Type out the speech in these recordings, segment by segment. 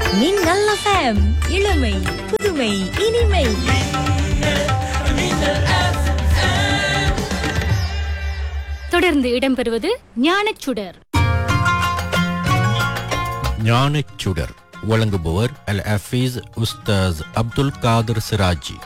மின்னல் எஃப்எம் இளமை புதுமை இனிமை தொடர்ந்து இடம்பெறுவது ஞானச்சுடர் ஞானச்சுடர் வழங்குபவர் அல் ஹஃபீஸ் உஸ்தாஸ் அப்துல் காதர் சிராஜி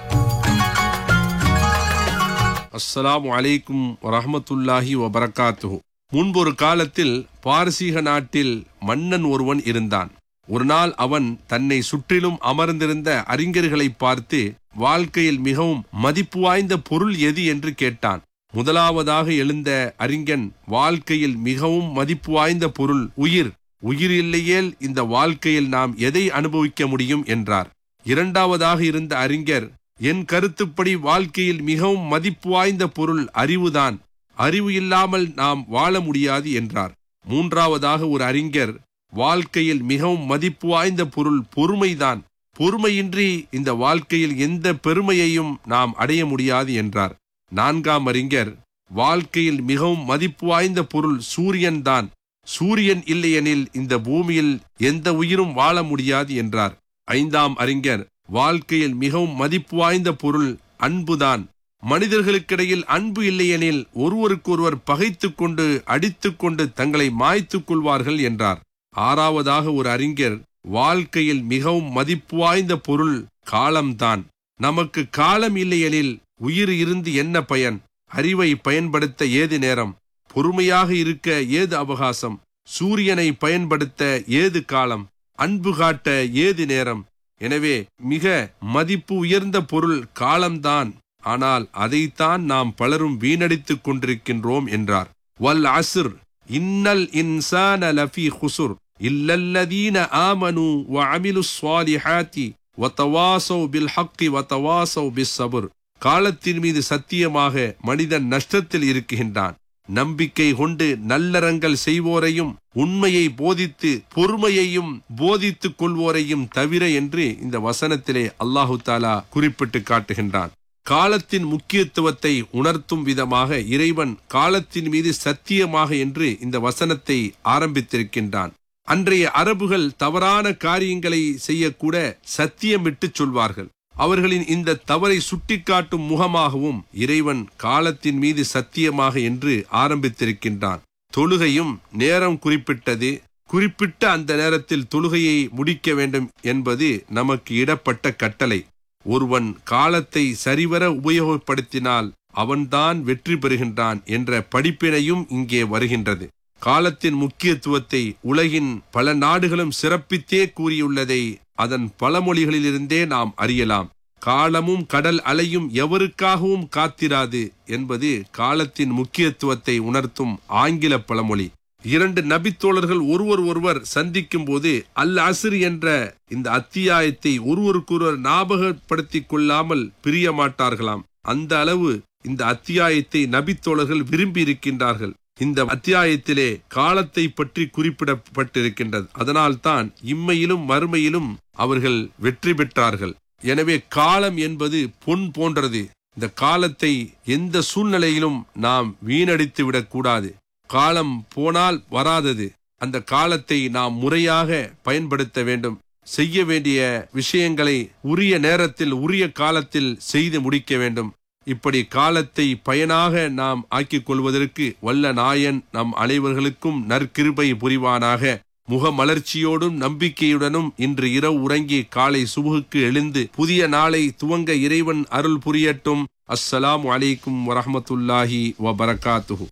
அஸ்ஸலாமு அலைக்கும் வரஹ்மத்துல்லாஹி வபரகாத்துஹு முன்பொரு காலத்தில் பாரசீக நாட்டில் மன்னன் ஒருவன் இருந்தான் ஒரு நாள் அவன் தன்னை சுற்றிலும் அமர்ந்திருந்த அறிஞர்களை பார்த்து வாழ்க்கையில் மிகவும் மதிப்பு வாய்ந்த பொருள் எது என்று கேட்டான் முதலாவதாக எழுந்த அறிஞன் வாழ்க்கையில் மிகவும் மதிப்பு வாய்ந்த பொருள் உயிர் உயிர் இல்லையேல் இந்த வாழ்க்கையில் நாம் எதை அனுபவிக்க முடியும் என்றார் இரண்டாவதாக இருந்த அறிஞர் என் கருத்துப்படி வாழ்க்கையில் மிகவும் மதிப்பு வாய்ந்த பொருள் அறிவுதான் அறிவு இல்லாமல் நாம் வாழ முடியாது என்றார் மூன்றாவதாக ஒரு அறிஞர் வாழ்க்கையில் மிகவும் மதிப்பு வாய்ந்த பொருள் பொறுமைதான் பொறுமையின்றி இந்த வாழ்க்கையில் எந்த பெருமையையும் நாம் அடைய முடியாது என்றார் நான்காம் அறிஞர் வாழ்க்கையில் மிகவும் மதிப்பு வாய்ந்த பொருள் சூரியன்தான் சூரியன் இல்லையெனில் இந்த பூமியில் எந்த உயிரும் வாழ முடியாது என்றார் ஐந்தாம் அறிஞர் வாழ்க்கையில் மிகவும் மதிப்பு வாய்ந்த பொருள் அன்புதான் மனிதர்களுக்கிடையில் அன்பு இல்லையெனில் ஒருவருக்கொருவர் பகைத்துக் கொண்டு அடித்துக் கொண்டு தங்களை மாய்த்துக் கொள்வார்கள் என்றார் ஆறாவதாக ஒரு அறிஞர் வாழ்க்கையில் மிகவும் மதிப்பு வாய்ந்த பொருள் காலம்தான் நமக்கு காலம் இல்லையெனில் உயிர் இருந்து என்ன பயன் அறிவை பயன்படுத்த ஏது நேரம் பொறுமையாக இருக்க ஏது அவகாசம் சூரியனை பயன்படுத்த ஏது காலம் அன்பு காட்ட ஏது நேரம் எனவே மிக மதிப்பு உயர்ந்த பொருள் காலம்தான் ஆனால் அதைத்தான் நாம் பலரும் வீணடித்துக் கொண்டிருக்கின்றோம் என்றார் வல் அஸ்ர் இன்னல் இன்சான லஃபி ஹுசுர் இல்லல்லதீன ஆமனு வ அமிலு ஸ்வாலிஹாத்தி வத்தவாசௌ பில் ஹக்கி வத்தவாசௌ பிஸ் சபுர் காலத்தின் மீது சத்தியமாக மனிதன் நஷ்டத்தில் இருக்கின்றான் நம்பிக்கை கொண்டு நல்லறங்கள் செய்வோரையும் உண்மையை போதித்து பொறுமையையும் போதித்துக் கொள்வோரையும் தவிர என்று இந்த வசனத்திலே அல்லாஹு தாலா குறிப்பிட்டு காட்டுகின்றான் காலத்தின் முக்கியத்துவத்தை உணர்த்தும் விதமாக இறைவன் காலத்தின் மீது சத்தியமாக என்று இந்த வசனத்தை ஆரம்பித்திருக்கின்றான் அன்றைய அரபுகள் தவறான காரியங்களை செய்யக்கூட சத்தியமிட்டு சொல்வார்கள் அவர்களின் இந்த தவறை சுட்டிக்காட்டும் முகமாகவும் இறைவன் காலத்தின் மீது சத்தியமாக என்று ஆரம்பித்திருக்கின்றான் தொழுகையும் நேரம் குறிப்பிட்டது குறிப்பிட்ட அந்த நேரத்தில் தொழுகையை முடிக்க வேண்டும் என்பது நமக்கு இடப்பட்ட கட்டளை ஒருவன் காலத்தை சரிவர உபயோகப்படுத்தினால் அவன்தான் வெற்றி பெறுகின்றான் என்ற படிப்பினையும் இங்கே வருகின்றது காலத்தின் முக்கியத்துவத்தை உலகின் பல நாடுகளும் சிறப்பித்தே கூறியுள்ளதை அதன் பழமொழிகளிலிருந்தே நாம் அறியலாம் காலமும் கடல் அலையும் எவருக்காகவும் காத்திராது என்பது காலத்தின் முக்கியத்துவத்தை உணர்த்தும் ஆங்கில பழமொழி இரண்டு நபித்தோழர்கள் ஒருவர் ஒருவர் சந்திக்கும் போது அல் அசிர் என்ற இந்த அத்தியாயத்தை ஒருவருக்கொருவர் ஞாபகப்படுத்திக் கொள்ளாமல் பிரிய மாட்டார்களாம் அந்த அளவு இந்த அத்தியாயத்தை நபித்தோழர்கள் விரும்பி இருக்கின்றார்கள் இந்த அத்தியாயத்திலே காலத்தை பற்றி குறிப்பிடப்பட்டிருக்கின்றது அதனால்தான் இம்மையிலும் மறுமையிலும் அவர்கள் வெற்றி பெற்றார்கள் எனவே காலம் என்பது பொன் போன்றது இந்த காலத்தை எந்த சூழ்நிலையிலும் நாம் வீணடித்து விடக்கூடாது காலம் போனால் வராதது அந்த காலத்தை நாம் முறையாக பயன்படுத்த வேண்டும் செய்ய வேண்டிய விஷயங்களை உரிய நேரத்தில் உரிய காலத்தில் செய்து முடிக்க வேண்டும் இப்படி காலத்தை பயனாக நாம் ஆக்கிக் கொள்வதற்கு வல்ல நாயன் நம் அனைவர்களுக்கும் நற்கிருபை புரிவானாக முகமலர்ச்சியோடும் நம்பிக்கையுடனும் இன்று இரவு உறங்கி காலை சுபுகுக்கு எழுந்து புதிய நாளை துவங்க இறைவன் அருள் புரியட்டும் அஸ்ஸலாமு அலைக்கும் வரஹமத்துல்லாஹி வபரகாத்துஹு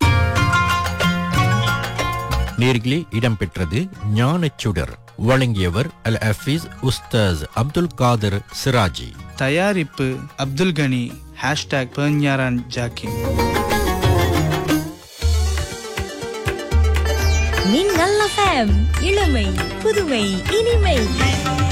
நேர்களே இடம்பெற்றது ஞானச்சுடர் வழங்கியவர் அல் ஹஃபீஸ் உஸ்தாஸ் அப்துல் காதர் சிராஜி தயாரிப்பு அப்துல் கனி ஹேஷ்டாக் பெர்ஞாரான் ஜாக்கிம் மின்னல் எஃப்எம் இளமை புதுமை இனிமை